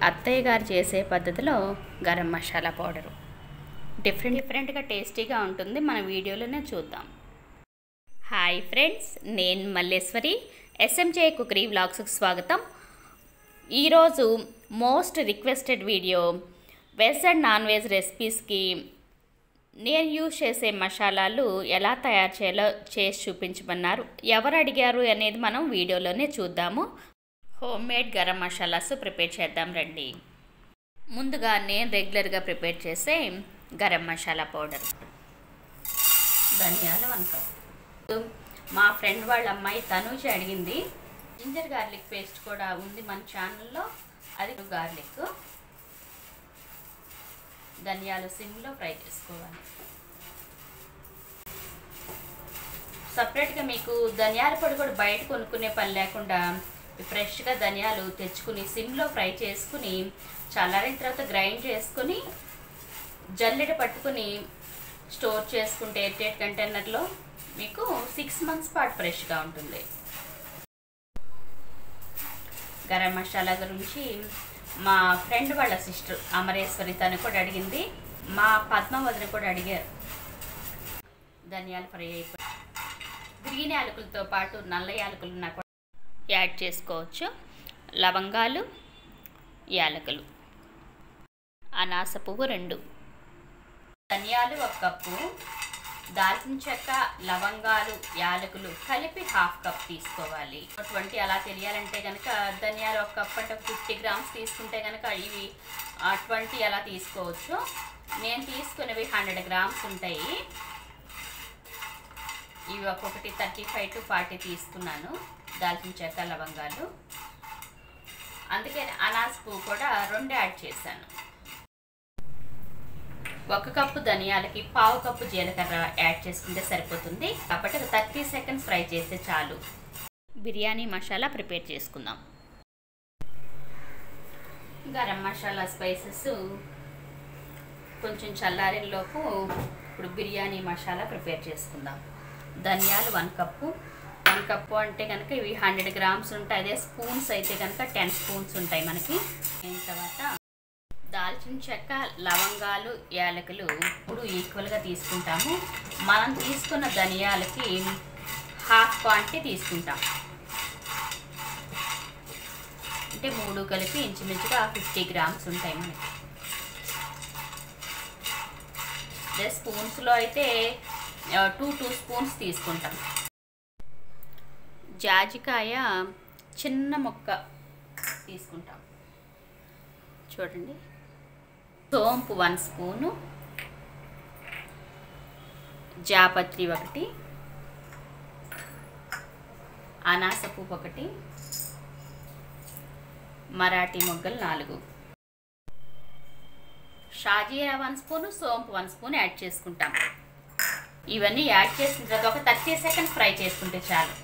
అత్తయ్య గారు చేసే పద్ధతిలో గరం మసాలా పౌడరు డిఫరెంట్ డిఫరెంట్గా టేస్టీగా ఉంటుంది మన వీడియోలోనే చూద్దాం హాయ్ ఫ్రెండ్స్ నేను మల్లేశ్వరి ఎస్ఎంజే కుకరీ వ్లాగ్స్కి స్వాగతం ఈరోజు most requested video veg and non veg రెసిపీస్కి నేను యూజ్ చేసే మసాలాలు ఎలా తయారు చేయాలో చేసి చూపించమన్నారు ఎవరు అడిగారు అనేది మనం వీడియోలోనే చూద్దాము home made garam masalas prepare చేద్దాం రండి ముందుగా నేను రెగ్యులర్గా ప్రిపేర్ చేసే గరం మసాలా పౌడర్ ధనియాలు వన్ కప్ మా ఫ్రెండ్ వాళ్ళ అమ్మాయి తనూజ అడిగింది జింజర్ గార్లిక్ పేస్ట్ కూడా ఉంది మన ఛానల్లో అది గార్లిక్ ధనియాలు సిమ్లో ఫ్రై చేసుకోవాలి సపరేట్గా మీకు ధనియాల పొడి కూడా బయట కొనుక్కునే పని లేకుండా ఫ్రెష్గా ధనియాలు తెచ్చుకుని సిమ్లో ఫ్రై చేసుకుని చల్లారిన తర్వాత గ్రైండ్ చేసుకుని జల్లెడ పట్టుకుని స్టోర్ చేసుకుంటే ఎయిర్టైట్ కంటైనర్లో మీకు సిక్స్ మంత్స్ పాటు ఫ్రెష్గా ఉంటుంది గరం మసాలా గురించి మా ఫ్రెండ్ వాళ్ళ సిస్టర్ అమరేశ్వరి తను కూడా అడిగింది మా పద్మావతిని కూడా అడిగారు ధనియాలు ఫ్రై అయిపోయి గ్రీన్ యాలకులతో పాటు నల్ల యాలకులు నాకు యాడ్ చేసుకోవచ్చు లవంగాలు యాలకులు అనాస పువ్వు రెండు ధనియాలు ఒక కప్పు దాల్చిన చెక్క లవంగాలు యాలకులు కలిపి హాఫ్ కప్ తీసుకోవాలి ట్వంటీ అలా తెలియాలంటే కనుక ధనియాలు ఒక కప్ అంటే ఫిఫ్టీ గ్రామ్స్ తీసుకుంటే కనుక ఇవి ట్వంటీ అలా తీసుకోవచ్చు నేను తీసుకునేవి హండ్రెడ్ గ్రామ్స్ ఉంటాయి ఇవి ఒక్కొక్కటి థర్టీ ఫైవ్ టు ఫార్టీ తీసుకున్నాను దాల్చిన చెక్క లవంగాలు అందుకే అనాస్ పువ్వు కూడా రెండు యాడ్ చేశాను ఒక కప్పు ధనియాలకి పావు కప్పు జీలకర్ర యాడ్ చేసుకుంటే సరిపోతుంది కాబట్టి ఒక థర్టీ సెకండ్స్ ఫ్రై చేస్తే చాలు బిర్యానీ మసాలా ప్రిపేర్ చేసుకుందాం గరం మసాలా స్పైసెస్ కొంచెం చల్లారిలోపు ఇప్పుడు బిర్యానీ మసాలా ప్రిపేర్ చేసుకుందాం ధనియాలు వన్ కప్పు వన్ కప్పు అంటే కనుక ఇవి హండ్రెడ్ గ్రామ్స్ ఉంటాయి అదే స్పూన్స్ అయితే కనుక టెన్ స్పూన్స్ ఉంటాయి మనకి తర్వాత దాల్చిన చెక్క లవంగాలు యాలకులు ఇప్పుడు ఈక్వల్గా తీసుకుంటాము మనం తీసుకున్న ధనియాలకి హాఫ్ క్వాంటిటీ తీసుకుంటాం అంటే మూడు కలిపి ఇంచుమించుగా ఫిఫ్టీ గ్రామ్స్ ఉంటాయి మనకి అదే స్పూన్స్లో అయితే టూ టూ స్పూన్స్ తీసుకుంటాం జాజికాయ చిన్న మొక్క తీసుకుంటాం చూడండి సోంపు వన్ స్పూను జాపత్రి ఒకటి అనాస పువ్వు ఒకటి మరాఠీ మొగ్గలు నాలుగు షాజీరా వన్ స్పూను సోంపు వన్ స్పూన్ యాడ్ చేసుకుంటాం ఇవన్నీ యాడ్ చేసిన తర్వాత ఒక థర్టీ సెకండ్స్ ఫ్రై చేసుకుంటే చాలు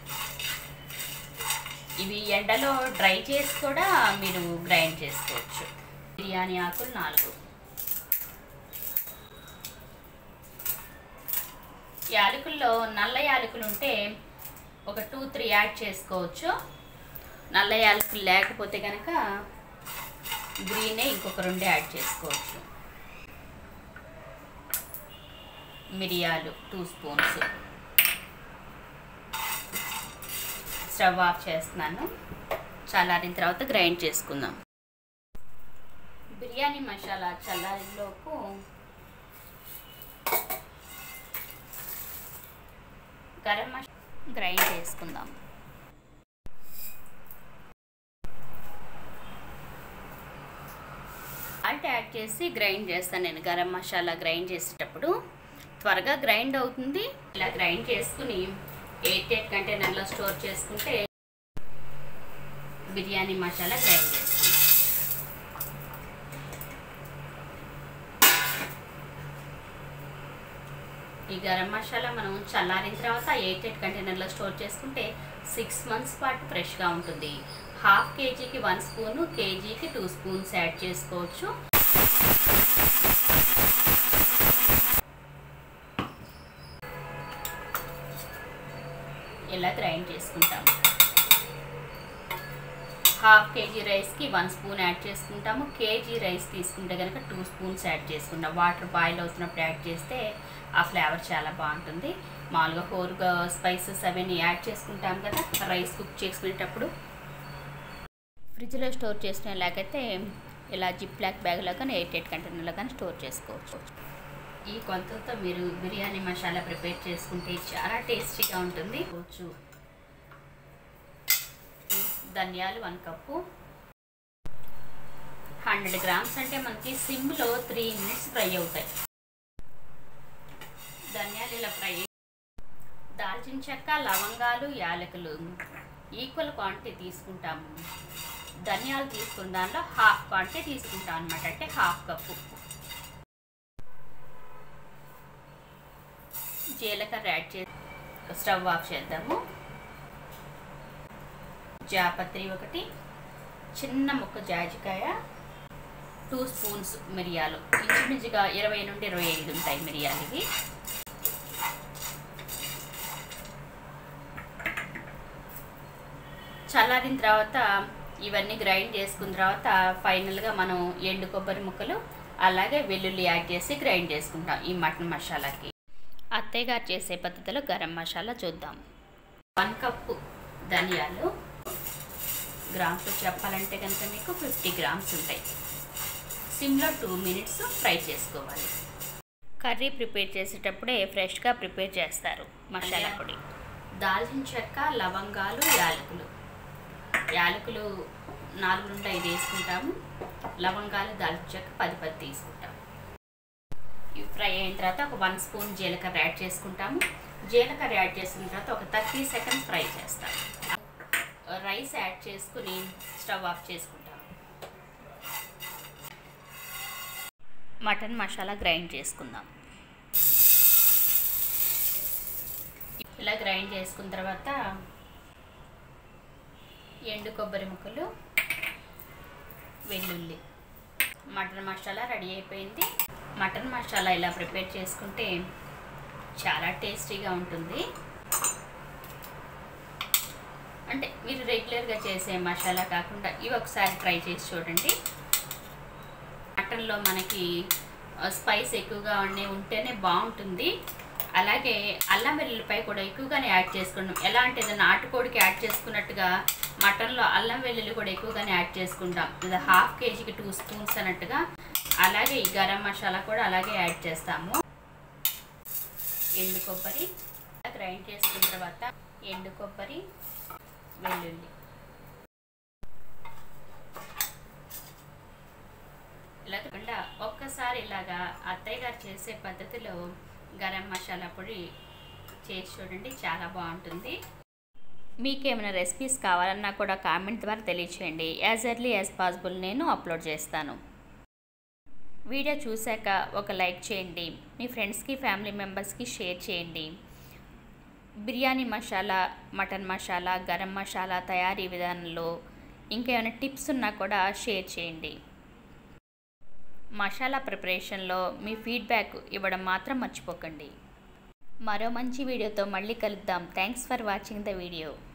ఇవి ఎండలో డ్రై చేసి కూడా మీరు గ్రైండ్ చేసుకోవచ్చు బిర్యానీ ఆకులు నాలుగు యాలకుల్లో నల్ల యాలకులు ఉంటే ఒక టూ త్రీ యాడ్ చేసుకోవచ్చు నల్ల యాలకులు లేకపోతే కనుక గ్రీనే ఇంకొక రెండు యాడ్ చేసుకోవచ్చు మిరియాలు టూ స్పూన్స్ స్టవ్ ఆఫ్ చేస్తున్నాను చల్లారిన తర్వాత గ్రైండ్ చేసుకుందాం బిర్యానీ మసాలా చల్లారిలోపు గరం మసాలా గ్రైండ్ చేసుకుందాం సాల్ట్ యాడ్ చేసి గ్రైండ్ చేస్తాను నేను గరం మసాలా గ్రైండ్ చేసేటప్పుడు త్వరగా గ్రైండ్ అవుతుంది ఇలా గ్రైండ్ చేసుకుని ఎయిట్ ఎయిట్ కంటైనర్లో స్టోర్ చేసుకుంటే బిర్యానీ మసాలా గ్రైండ్ చేసుకుంటాం ఈ గరం మసాలా మనం చల్లారిన తర్వాత ఎయిట్ ఎయిట్ కంటైనర్లో స్టోర్ చేసుకుంటే సిక్స్ మంత్స్ పాటు ఫ్రెష్గా ఉంటుంది హాఫ్ కేజీకి వన్ స్పూను కేజీకి టూ స్పూన్స్ యాడ్ చేసుకోవచ్చు ఇలా గ్రైండ్ చేసుకుంటాం హాఫ్ కేజీ రైస్కి వన్ స్పూన్ యాడ్ చేసుకుంటాము కేజీ రైస్ తీసుకుంటే కనుక టూ స్పూన్స్ యాడ్ చేసుకుంటాం వాటర్ బాయిల్ అవుతున్నప్పుడు యాడ్ చేస్తే ఆ ఫ్లేవర్ చాలా బాగుంటుంది మామూలుగా ఫోర్ స్పైసెస్ అవన్నీ యాడ్ చేసుకుంటాం కదా రైస్ కుక్ చేసుకునేటప్పుడు ఫ్రిడ్జ్లో స్టోర్ చేసుకునేలాగైతే ఇలా జిప్ బ్లాక్ బ్యాగ్లో కానీ ఎయిట్ ఎయిట్ కంటైనర్లో కానీ స్టోర్ చేసుకోవచ్చు ఈ కొలతలతో మీరు బిర్యానీ మసాలా ప్రిపేర్ చేసుకుంటే చాలా టేస్టీగా ఉంటుంది వచ్చు ధనియాలు వన్ కప్పు హండ్రెడ్ గ్రామ్స్ అంటే మనకి సిమ్లో త్రీ మినిట్స్ ఫ్రై అవుతాయి ధనియాలు ఇలా ఫ్రై దాల్చిన చెక్క లవంగాలు యాలకులు ఈక్వల్ క్వాంటిటీ తీసుకుంటాము ధనియాలు తీసుకున్న దానిలో హాఫ్ క్వాంటిటీ తీసుకుంటాం అనమాట అంటే హాఫ్ కప్పు జీలకర్ర యాడ్ చేసి స్టవ్ ఆఫ్ చేద్దాము జాపత్రి ఒకటి చిన్న ముక్క జాజికాయ టూ స్పూన్స్ మిరియాలు ఇంచుమించుగా ఇరవై నుండి ఇరవై ఐదు ఉంటాయి మిరియాలు ఇవి చల్లారిన తర్వాత ఇవన్నీ గ్రైండ్ చేసుకున్న తర్వాత ఫైనల్గా మనం ఎండు కొబ్బరి ముక్కలు అలాగే వెల్లుల్లి యాడ్ చేసి గ్రైండ్ చేసుకుంటాం ఈ మటన్ మసాలాకి అత్తయ్య గారు చేసే పద్ధతిలో గరం మసాలా చూద్దాం వన్ కప్పు ధనియాలు గ్రామ్స్లో చెప్పాలంటే కనుక మీకు ఫిఫ్టీ గ్రామ్స్ ఉంటాయి సిమ్లో టూ మినిట్స్ ఫ్రై చేసుకోవాలి కర్రీ ప్రిపేర్ చేసేటప్పుడే ఫ్రెష్గా ప్రిపేర్ చేస్తారు మసాలా పొడి దాల్చిన చెక్క లవంగాలు యాలకులు యాలకులు నాలుగు నుండి ఐదు వేసుకుంటాము లవంగాలు దాల్చిన చెక్క పది పది తీసుకుంటాము ఇవి ఫ్రై అయిన తర్వాత ఒక వన్ స్పూన్ జీలకర్ర యాడ్ చేసుకుంటాము జీలకర్ర యాడ్ చేసిన తర్వాత ఒక థర్టీ సెకండ్స్ ఫ్రై చేస్తాము రైస్ యాడ్ చేసుకుని స్టవ్ ఆఫ్ చేసుకుంటాము మటన్ మసాలా గ్రైండ్ చేసుకుందాం ఇలా గ్రైండ్ చేసుకున్న తర్వాత ఎండు కొబ్బరి ముక్కలు వెల్లుల్లి మటన్ మసాలా రెడీ అయిపోయింది మటన్ మసాలా ఇలా ప్రిపేర్ చేసుకుంటే చాలా టేస్టీగా ఉంటుంది అంటే మీరు రెగ్యులర్గా చేసే మసాలా కాకుండా ఇవి ఒకసారి ట్రై చేసి చూడండి మటన్లో మనకి స్పైస్ ఎక్కువగా ఉండే ఉంటేనే బాగుంటుంది అలాగే అల్లం వెల్లుల్లిపాయ కూడా ఎక్కువగానే యాడ్ చేసుకున్నాం ఎలా అంటే ఏదైనా నాటుకోడికి యాడ్ చేసుకున్నట్టుగా మటన్లో అల్లం వెల్లుల్లి కూడా ఎక్కువగానే యాడ్ చేసుకుంటాం ఇది హాఫ్ కేజీకి టూ స్పూన్స్ అన్నట్టుగా అలాగే ఈ గరం మసాలా కూడా అలాగే యాడ్ చేస్తాము ఎండు కొబ్బరి గ్రైండ్ చేసుకున్న తర్వాత ఎండు కొబ్బరి వెల్లుల్లి ఇలా కాకుండా ఒక్కసారి ఇలాగా అత్తయ్య గారు చేసే పద్ధతిలో గరం మసాలా పొడి చేసి చూడండి చాలా బాగుంటుంది మీకు ఏమైనా రెసిపీస్ కావాలన్నా కూడా కామెంట్ ద్వారా తెలియచేయండి యాజ్ ఎర్లీ యాజ్ పాసిబుల్ నేను అప్లోడ్ చేస్తాను వీడియో చూశాక ఒక లైక్ చేయండి మీ ఫ్రెండ్స్కి ఫ్యామిలీ మెంబర్స్కి షేర్ చేయండి బిర్యానీ మసాలా మటన్ మసాలా గరం మసాలా తయారీ విధానంలో ఇంకా ఏమైనా టిప్స్ ఉన్నా కూడా షేర్ చేయండి మసాలా ప్రిపరేషన్లో మీ ఫీడ్బ్యాక్ ఇవ్వడం మాత్రం మర్చిపోకండి మరో మంచి వీడియోతో మళ్ళీ కలుద్దాం thanks for watching the video